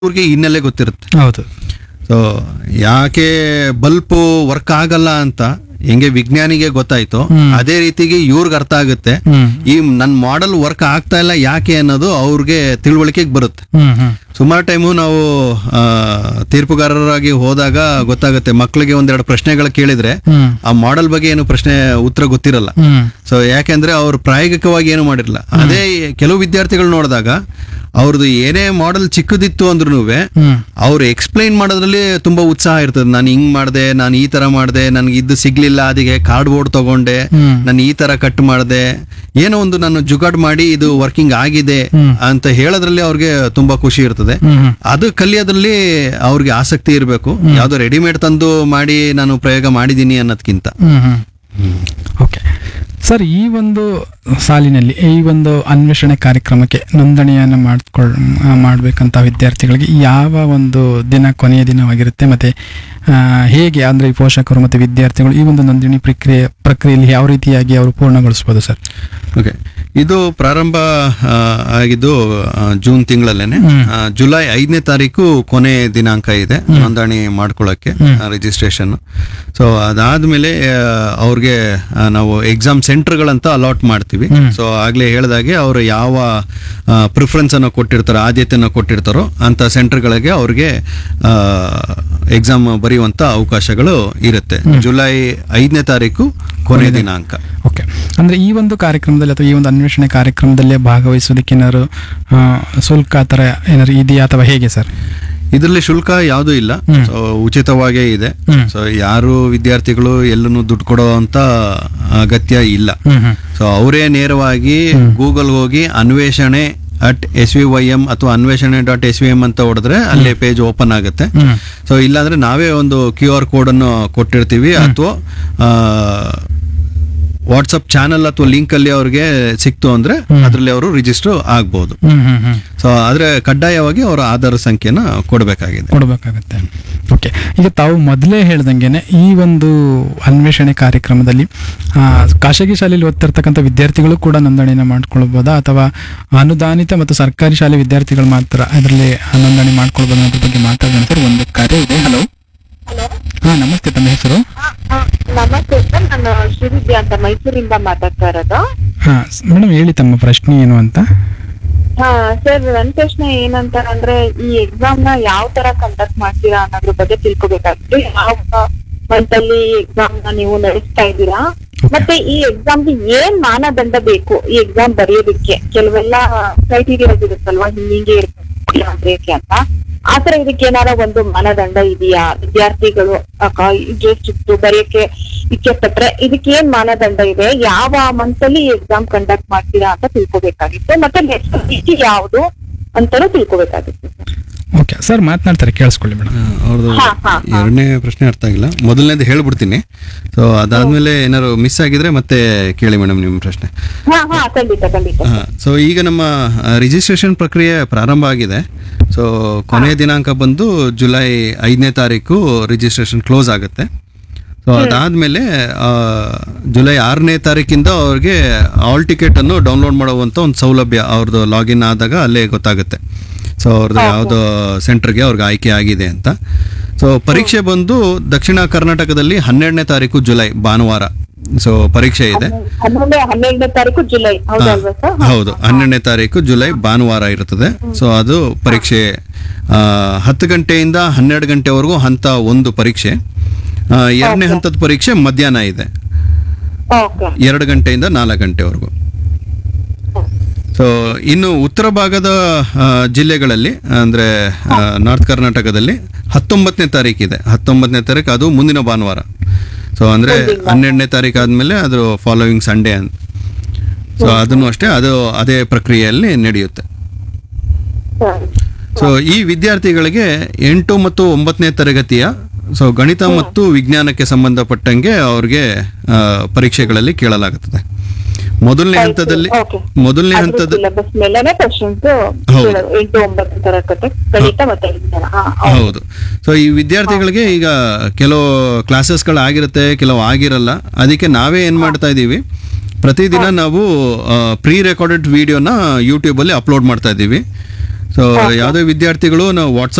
ಅವ್ರಿಗೆ ಹಿನ್ನೆಲೆ ಗೊತ್ತಿರುತ್ತೆ ಹೌದು ಸೊ ಯಾಕೆ ಬಲ್ಪು ವರ್ಕ್ ಆಗಲ್ಲ ಅಂತ ಹೆಂಗೆ ವಿಜ್ಞಾನಿಗೆ ಗೊತ್ತಾಯ್ತು ಹ್ಮ್. ಅದೇ ರೀತಿಗೆ ಇವ್ರಿಗೆ ಅರ್ಥ ಆಗುತ್ತೆ ಹ್ಮ್ ಈ ನನ್ನ ಮಾಡೆಲ್ ವರ್ಕ್ ಆಗ್ತಾ ಇಲ್ಲ ಯಾಕೆ ಅನ್ನೋದು ಅವ್ರಿಗೆ ತಿಳುವಳಿಕೆಗೆ ಬರುತ್ತೆ ಹ್ಮ್ ಹ್ಮ್ ಸುಮಾರು ಟೈಮು ನಾವು ಆ, ತೀರ್ಪುಗಾರರಾಗಿ ಹೋದಾಗ ಗೊತ್ತಾಗುತ್ತೆ ಮಕ್ಕಳಿಗೆ ಒಂದೆರಡು ಪ್ರಶ್ನೆಗಳು ಕೇಳಿದ್ರೆ ಹ್ಮ್ ಆ ಮಾಡೆಲ್ ಬಗ್ಗೆ ಏನು ಪ್ರಶ್ನೆ ಉತ್ತರ ಗೊತ್ತಿರಲ್ಲ ಹ್ಮ್ ಸೊ ಯಾಕೆಂದ್ರೆ ಅವ್ರು ಪ್ರಾಯೋಗಿಕವಾಗಿ ಏನು ಮಾಡಿರಲ್ಲ ಅದೇ ಕೆಲವು ವಿದ್ಯಾರ್ಥಿಗಳು ನೋಡಿದಾಗ ಅವ್ರದ್ದು ಏನೇ ಮಾಡೆಲ್ ಚಿಕ್ಕದಿತ್ತು ಅಂದ್ರೂ ಹ್ಮ್ ಅವ್ರು ಎಕ್ಸ್ಪ್ಲೈನ್ ಮಾಡೋದ್ರಲ್ಲಿ ತುಂಬಾ ಉತ್ಸಾಹ ಇರ್ತದೆ ನಾನು ಹಿಂಗ್ ಮಾಡಿದೆ ನಾನು ಈ ತರ ಮಾಡಿದೆ ನನಗೆ ಇದು ಸಿಗ್ಲಿಲ್ಲ ಅದಕ್ಕೆ ಕಾರ್ಡ್ ಬೋರ್ಡ್ ತಗೊಂಡೆ ಹ್ಮ್. ನಾನು ಈ ತರ ಕಟ್ ಮಾಡಿದೆ ಏನೋ ಒಂದು ನಾನು ಜುಗಾಡ್ ಮಾಡಿ ಇದು ವರ್ಕಿಂಗ್ ಆಗಿದೆ ಹ್ಮ್. ಅಂತ ಹೇಳೋದ್ರಲ್ಲಿ ಅವ್ರಿಗೆ ತುಂಬಾ ಖುಷಿ ಇರ್ತದೆ ಹ್ಮ್ ಹ್ಮ್ ಅದು ಕಲಿಯೋದ್ರಲ್ಲಿ ಅವ್ರಿಗೆ ಆಸಕ್ತಿ ಇರಬೇಕು ಯಾವ್ದೋ ರೆಡಿಮೇಡ್ ತಂದು ಮಾಡಿ ನಾನು ಪ್ರಯೋಗ ಮಾಡಿದೀನಿ ಅನ್ನೋದ್ಕಿಂತ ಹ್ಮ್ ಹ್ಮ್ ಓಕೆ ಸರ್ ಈ ಒಂದು ಸಾಲಿನಲ್ಲಿ ಈ ಒಂದು ಅನ್ವೇಷಣೆ ಕಾರ್ಯಕ್ರಮಕ್ಕೆ ನೋಂದಣಿಯನ್ನು ಮಾಡ್ಕೊಳ್ ಮಾಡಬೇಕಂತ ವಿದ್ಯಾರ್ಥಿಗಳಿಗೆ ಯಾವ ಒಂದು ದಿನ ಕೊನೆಯ ದಿನವಾಗಿರುತ್ತೆ ಮತ್ತೆ ಆ, ಹೇಗೆ ಅಂದರೆ ಈ ಪೋಷಕರು ಮತ್ತು ವಿದ್ಯಾರ್ಥಿಗಳು ಈ ಒಂದು ನೋಂದಣಿ ಪ್ರಕ್ರಿಯೆ ಪ್ರಕ್ರಿಯೆಯಲ್ಲಿ ಯಾವ ರೀತಿಯಾಗಿ ಅವರು ಪೂರ್ಣಗೊಳಿಸ್ಬೋದು ಸರ್ ಓಕೆ ಇದು ಪ್ರಾರಂಭ ಆ, ಆಗಿದ್ದು ಆ, ಜೂನ್ ತಿಂಗಳಲ್ಲೇನೆ ಹ್ಮ್. ಆ, ಜುಲೈ ಐದನೇ ತಾರೀಕು ಕೊನೆ ದಿನಾಂಕ ಇದೆ ನೋಂದಣಿ ಮಾಡ್ಕೊಳ್ಳೋಕ್ಕೆ ಹ್ಮ್. ರಿಜಿಸ್ಟ್ರೇಷನ್ ಸೊ ಅದಾದ್ಮೇಲೆ ಆ, ಅವ್ರಿಗೆ ಆ, ನಾವು ಎಕ್ಸಾಮ್ ಸೆಂಟರ್ಗಳಂತ ಅಲಾಟ್ ಮಾಡ್ತೀವಿ ಹ್ಮ್. ಸೊ ಆಗ್ಲೇ ಹೇಳ್ದಾಗೆ ಅವರು ಯಾವ ಪ್ರಿಫರೆನ್ಸ್ ಅನ್ನು ಕೊಟ್ಟಿರ್ತಾರೋ ಆದ್ಯತೆಯನ್ನು ಕೊಟ್ಟಿರ್ತಾರೋ ಅಂತ ಸೆಂಟರ್ಗಳಿಗೆ ಅವ್ರಿಗೆ ಎಕ್ಸಾಮ್ ಬರೆಯುವಂತ ಅವಕಾಶಗಳು ಇರುತ್ತೆ ಜುಲೈ ಐದನೇ ತಾರೀಕು ಕೊನೆ ದಿನಾಂಕ ಓಕೆ ಅಂದರೆ ಈ ಒಂದು ಕಾರ್ಯಕ್ರಮದಲ್ಲಿ ಅಥವಾ ಈ ಒಂದು ಅನ್ವೇಷಣೆ ಕಾರ್ಯಕ್ರಮದಲ್ಲೇ ಭಾಗವಹಿಸೋದಕ್ಕೆ ಏನಾದ್ರು ಆ, ಶುಲ್ಕ ಆ ಥರ ಏನಾದ್ರು ಇದೆಯಾ ಅಥವಾ ಹೇಗೆ ಸರ್ ಇದರಲ್ಲಿ ಶುಲ್ಕ ಯಾವುದೂ ಇಲ್ಲ ಹ್ಮ್. ಸೊ ಉಚಿತವಾಗೇ ಇದೆ ಹ್ಮ್. ಸೊ ಯಾರು ವಿದ್ಯಾರ್ಥಿಗಳು ಎಲ್ಲೂ ದುಡ್ಡು ಕೊಡೋ ಅಂತ ಅಗತ್ಯ ಇಲ್ಲ ಹ್ಮ್ ಹ್ಮ್ ಸೊ ಅವರೇ ನೇರವಾಗಿ ಗೂಗಲ್ ಹೋಗಿ Anveshane at S V Y M ಅಥವಾ Anveshane dot S V M ಅಂತ ಹೊಡೆದ್ರೆ ಅಲ್ಲೇ ಪೇಜ್ ಓಪನ್ ಆಗುತ್ತೆ ಹ್ಮ್ ಸೊ ಇಲ್ಲಾಂದ್ರೆ ನಾವೇ ಒಂದು ಕ್ಯೂ ಆರ್ ಕೋಡ್ ಅನ್ನು ಕೊಟ್ಟಿರ್ತೀವಿ ಅಥವಾ ವಾಟ್ಸಪ್ ಚಾನಲ್ ಅಥವಾ ಲಿಂಕ್ ಅಲ್ಲಿ ಅವ್ರಿಗೆ ಸಿಕ್ತು ಅಂದ್ರೆ ಅದರಲ್ಲಿ ಅವರು ರಿಜಿಸ್ಟರ್ ಆಗ್ಬಹುದು ಹ್ಮ್ ಹ್ಮ್ ಹ್ಮ್ ಸೊ ಆದ್ರೆ ಕಡ್ಡಾಯವಾಗಿ ಅವರ ಆಧಾರ್ ಸಂಖ್ಯೆನ ಕೊಡಬೇಕಾಗಿದೆ ಕೊಡಬೇಕಾಗತ್ತೆ ಓಕೆ ಈಗ ತಾವು ಮೊದಲೇ ಹೇಳ್ದಂಗೆನೆ ಈ ಒಂದು ಅನ್ವೇಷಣೆ ಕಾರ್ಯಕ್ರಮದಲ್ಲಿ ಆ, ಖಾಸಗಿ ಶಾಲೆಯಲ್ಲಿ ಓದ್ತಿರ್ತಕ್ಕಂಥ ವಿದ್ಯಾರ್ಥಿಗಳು ಕೂಡ ನೋಂದಣಿನ ಮಾಡ್ಕೊಳ್ಬೋದಾ ಅಥವಾ ಅನುದಾನಿತ ಮತ್ತು ಸರ್ಕಾರಿ ಶಾಲೆ ವಿದ್ಯಾರ್ಥಿಗಳು ಮಾತ್ರ ಅದರಲ್ಲಿ ನೋಂದಣಿ ಮಾಡ್ಕೊಳ್ಬೋದು ಅನ್ನೋದ್ರ ಬಗ್ಗೆ ಮಾತಾಡೋಣ ಸರ್ ಒಂದು ಕರೆ ಇದೆ ಹಲೋ ಹಲೋ ಹಾ ನಮಸ್ತೆ ತಮ್ಮ ಹೆಸರು ನಮಸ್ತೆ ಸರ್ ನಾನು ಶ್ರೀವಿದ್ಯಾ ಅಂತ ಮೈಸೂರಿಂದ ಮಾತಾಡ್ತಾ ಇರೋದು ಹಾ ಮೇಡಮ್ ಹೇಳಿ ತಮ್ಮ ಪ್ರಶ್ನೆ ಏನು ಅಂತ ಹಾ ಸರ್ ನನ್ನ ಪ್ರಶ್ನೆ ಏನಂತ ಅಂದ್ರೆ ಈ ಎಕ್ಸಾಮ್ ನ ಯಾವ ತರ ಕಂಡಕ್ಟ್ ಮಾಡ್ತೀರಾ ಅನ್ನೋದ್ರ ಬಗ್ಗೆ ತಿಳ್ಕೊಬೇಕಾಗಿತ್ತು ಯಾವ ಮಂತ್ ಅಲ್ಲಿ ಎಕ್ಸಾಮ್ ನ ನೀವು ನಡೆಸ್ತಾ ಇದ್ದೀರಾ ಮತ್ತೆ ಈ ಎಕ್ಸಾಮ್ ಗೆ ಏನ್ ಮಾನದಂಡ ಬೇಕು ಈ ಎಕ್ಸಾಮ್ ಬರೆಯೋದಕ್ಕೆ ಕೆಲವೆಲ್ಲ ಕ್ರೈಟೀರಿಯಾಸ್ ಇರುತ್ತಲ್ವಾ ಹಿಂಗೆ ಇರ್ತದೆ ಬರೆಯಕ್ಕೆ ಅಂತ ಆತರ ಇದಕ್ಕೆ ಏನಾರ ಒಂದು ಮಾನದಂಡ ಇದೆಯಾ ವಿದ್ಯಾರ್ಥಿಗಳು ಇಂಟ್ರೆಸ್ಟ್ ಇತ್ತು ಬರೆಯಕ್ಕೆ ಇಚ್ಛೆ ಪಟ್ರೆ ಇದಕ್ಕೆ ಏನ್ ಮಾನದಂಡ ಇದೆ ಯಾವ ಮಂತ್ ಅಲ್ಲಿ ಎಕ್ಸಾಮ್ ಕಂಡಕ್ಟ್ ಮಾಡ್ತೀರಾ ಅಂತ ತಿಳ್ಕೊಬೇಕಾಗಿತ್ತು ಮತ್ತೆ ನೆಕ್ಸ್ಟ್ ವಿಧಿ ಯಾವುದು ಅಂತಾನು ತಿಳ್ಕೊಬೇಕಾಗಿತ್ತು ಓಕೆ ಸರ್ ಮಾತನಾಡ್ತಾರೆ ಕೇಳಿಸ್ಕೊಳ್ಳಿ ಮೇಡಮ್ ಅವ್ರದ್ದು ಹಾ, ಹಾ, ಹಾ. ಎರಡನೇ ಪ್ರಶ್ನೆ ಅರ್ಥ ಆಗಿಲ್ಲ ಮೊದಲನೇದು ಹೇಳ್ಬಿಡ್ತೀನಿ ಸೊ ಅದಾದ್ಮೇಲೆ ಏನಾದ್ರು ಮಿಸ್ ಆಗಿದ್ರೆ ಮತ್ತೆ ಕೇಳಿ ಮೇಡಮ್ ನಿಮ್ಮ ಪ್ರಶ್ನೆ ಹಾ ಹಾ ಖಂಡಿತ ಖಂಡಿತ ಸೊ ಈಗ ನಮ್ಮ ರಿಜಿಸ್ಟ್ರೇಷನ್ ಪ್ರಕ್ರಿಯೆ ಪ್ರಾರಂಭ ಆಗಿದೆ ಸೊ ಕೊನೆಯ ದಿನಾಂಕ ಬಂದು ಜುಲೈ ಐದನೇ ತಾರೀಕು ರಿಜಿಸ್ಟ್ರೇಷನ್ ಕ್ಲೋಸ್ ಆಗುತ್ತೆ ಸೊ ಅದಾದಮೇಲೆ ಜುಲೈ ಆರನೇ ತಾರೀಕಿಂದ ಅವ್ರಿಗೆ ಆಲ್ ಟಿಕೆಟ್ ಅನ್ನು ಡೌನ್ಲೋಡ್ ಮಾಡುವಂಥ ಒಂದು ಸೌಲಭ್ಯ ಅವ್ರದ್ದು ಲಾಗಿನ್ ಆದಾಗ ಅಲ್ಲೇ ಗೊತ್ತಾಗುತ್ತೆ ಸೊ ಅವ್ರದ್ದು ಯಾವುದೋ ಸೆಂಟರ್ಗೆ ಅವ್ರಿಗೆ ಆಯ್ಕೆ ಆಗಿದೆ ಅಂತ ಸೊ ಪರೀಕ್ಷೆ ಬಂದು ದಕ್ಷಿಣ ಕರ್ನಾಟಕದಲ್ಲಿ ಹನ್ನೆರಡನೇ ತಾರೀಕು ಜುಲೈ ಭಾನುವಾರ ಸೊ ಪರೀಕ್ಷೆ ಇದೆ ಹನ್ನೊಂದು ಹನ್ನೆರಡನೇ ತಾರೀಕು ಜುಲೈ ಹೌದಲ್ವಾ ಸರ್ ಹೌದು ಹನ್ನೆರಡನೇ ತಾರೀಕು ಜುಲೈ ಭಾನುವಾರ ಇರುತ್ತದೆ ಸೊ ಅದು ಪರೀಕ್ಷೆ ಆ, ಹತ್ತು ಗಂಟೆಯಿಂದ ಹನ್ನೆರಡು ಗಂಟೆವರೆಗೂ ಹಂತ ಒಂದು ಪರೀಕ್ಷೆ ಆ, ಎರಡನೇ ಹಂತದ ಪರೀಕ್ಷೆ ಮಧ್ಯಾಹ್ನ ಇದೆ ಓಕೆ ಎರಡು ಗಂಟೆಯಿಂದ ನಾಲ್ಕು ಗಂಟೆವರೆಗೂ ಸೊ ಇನ್ನು ಉತ್ತರ ಭಾಗದ ಆ, ಜಿಲ್ಲೆಗಳಲ್ಲಿ ಅಂದರೆ ನಾರ್ತ್ ಕರ್ನಾಟಕದಲ್ಲಿ ಹತ್ತೊಂಬತ್ತನೇ ತಾರೀಕಿದೆ ಹತ್ತೊಂಬತ್ತನೇ ತಾರೀಕು ಅದು ಮುಂದಿನ ಭಾನುವಾರ ಸೊ ಅಂದರೆ ಹನ್ನೆರಡನೇ ತಾರೀಕು ಆದಮೇಲೆ ಅದು ಫಾಲೋವಿಂಗ್ ಸಂಡೇ ಅಂತ ಸೊ ಅದನ್ನು ಅಷ್ಟೇ ಅದು ಅದೇ ಪ್ರಕ್ರಿಯೆಯಲ್ಲಿ ನಡೆಯುತ್ತೆ ಸರಿ ಸೊ ಈ ವಿದ್ಯಾರ್ಥಿಗಳಿಗೆ ಎಂಟು ಮತ್ತು ಒಂಬತ್ತನೇ ತರಗತಿಯ ಸೊ ಗಣಿತ ಮತ್ತು ವಿಜ್ಞಾನಕ್ಕೆ ಸಂಬಂಧಪಟ್ಟಂಗೆ ಅವ್ರಿಗೆ ಆ, ಪರೀಕ್ಷೆಗಳಲ್ಲಿ ಕೇಳಲಾಗುತ್ತದೆ ಮೊದಲನೇ ಹಂತದಲ್ಲಿ Okay. ಮೊದಲನೇ ಹಂತದ ಸಿಲೆಬಸ್ ಮೇಲೆನೆ ಕ್ವಶನ್ಸ್ ಹೌದು. ಎಂಟು ಒಂಬತ್ತು ತರಗತಿ ಗಣಿತ ಮತ್ತೆ ವಿಜ್ಞಾನ ಹಾ ಹೌದು ಸೊ ಈ ವಿದ್ಯಾರ್ಥಿಗಳಿಗೆ ಈಗ ಕೆಲವು ಕ್ಲಾಸಸ್ಗಳು ಆಗಿರುತ್ತೆ ಕೆಲವು ಆಗಿರಲ್ಲ ಅದಕ್ಕೆ ನಾವೇ ಏನು ಮಾಡ್ತಾ ಇದ್ದೀವಿ ಪ್ರತಿದಿನ ನಾವು ಪ್ರೀ ರೆಕಾರ್ಡೆಡ್ ವಿಡಿಯೋನ ಯೂಟ್ಯೂಬಲ್ಲಿ ಅಪ್ಲೋಡ್ ಮಾಡ್ತಾ ಇದ್ದೀವಿ ಸೊ ಯಾವುದೇ ವಿದ್ಯಾರ್ಥಿಗಳು ನಾವು ವಾಟ್ಸಪ್